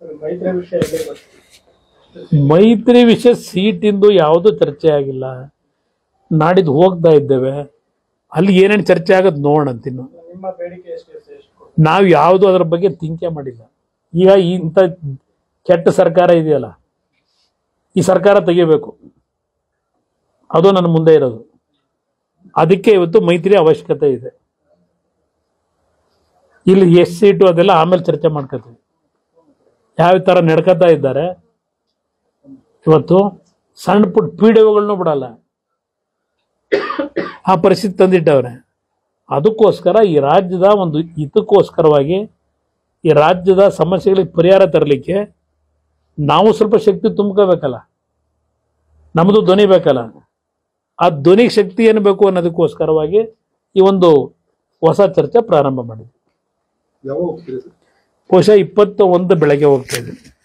ಮೈತ್ರಿ ವಿಷಯ ಇದೆ ಇವತ್ತು. ಮೈತ್ರಿ ವಿಷಯ ಸೀಟಿಂದು ಯಾವುದೂ ಚರ್ಚೆ ಆಗಿಲ್ಲ ನಾಡಿದ್ದು ಹೋಗ್ತಾ ಇದ್ದೇವೆ ಅಲ್ಲಿ ಏನೇನು ಚರ್ಚೆ ಆಗೋದು ನೋಡೋಣ ಅಂತಿನ್ನು ನಿಮ್ಮ ಬೇಡಿಕೆ ಎಷ್ಟು ಎಷ್ಟು ಎಷ್ಟು ಕೊಡ್ತೀರಾ? ನಾವು ಯಾವುದು ಅದರ ಬಗ್ಗೆ ತಿಂಕೆ ಮಾಡಿಲ್ಲ ಈಗ ಇಂಥ ಕೆಟ್ಟ ಸರ್ಕಾರ ಇದೆಯಲ್ಲ ಈ ಸರ್ಕಾರ ತೆಗಿಬೇಕು ಅದು ನನ್ನ ಮುಂದೆ ಇರೋದು ಅದಕ್ಕೆ ಇವತ್ತು ಮೈತ್ರಿ ಅವಶ್ಯಕತೆ ಇದೆ ಇಲ್ಲಿ ಎಷ್ಟು ಸೀಟು ಅದೆಲ್ಲ ಆಮೇಲೆ ಚರ್ಚೆ ಮಾಡ್ಕೋತೀವಿ ಯಾವ ಥರ ನಡ್ಕೋತಾ ಇದ್ದಾರೆ ಇವತ್ತು ಸಣ್ಣ ಪುಟ್ಟ ಪಿ ಡಿ ಒಗಳನ್ನೂ ಬಿಡಲ್ಲ ಆ ಪರಿಸ್ಥಿತಿ ತಂದಿಟ್ಟವ್ರೆ ಅದಕ್ಕೋಸ್ಕರ ಈ ರಾಜ್ಯದ ಒಂದು ಹಿತಕ್ಕೋಸ್ಕರವಾಗಿ ಈ ರಾಜ್ಯದ ಸಮಸ್ಯೆಗಳಿಗೆ ಪರಿಹಾರ ತರಲಿಕ್ಕೆ ನಾವು ಸ್ವಲ್ಪ ಶಕ್ತಿ ತುಂಬ್ಕೋಬೇಕಲ್ಲ ನಮ್ಮದು ಧ್ವನಿ ಬೇಕಲ್ಲ ಆ ಧ್ವನಿಗೆ ಶಕ್ತಿ ಏನು ಬೇಕು ಅನ್ನೋದಕ್ಕೋಸ್ಕರವಾಗಿ ಈ ಒಂದು ಹೊಸ ಚರ್ಚೆ ಪ್ರಾರಂಭ ಮಾಡಿದ್ವಿ ಯಾವಾಗ ಹೋಗ್ತೀರಿ ಸರ್ ಬಹುಶಃ ಇಪ್ಪತ್ತ ಒಂದು ಬೆಳಗ್ಗೆ ಹೋಗ್ತಾ ಇದ್ದೀನಿ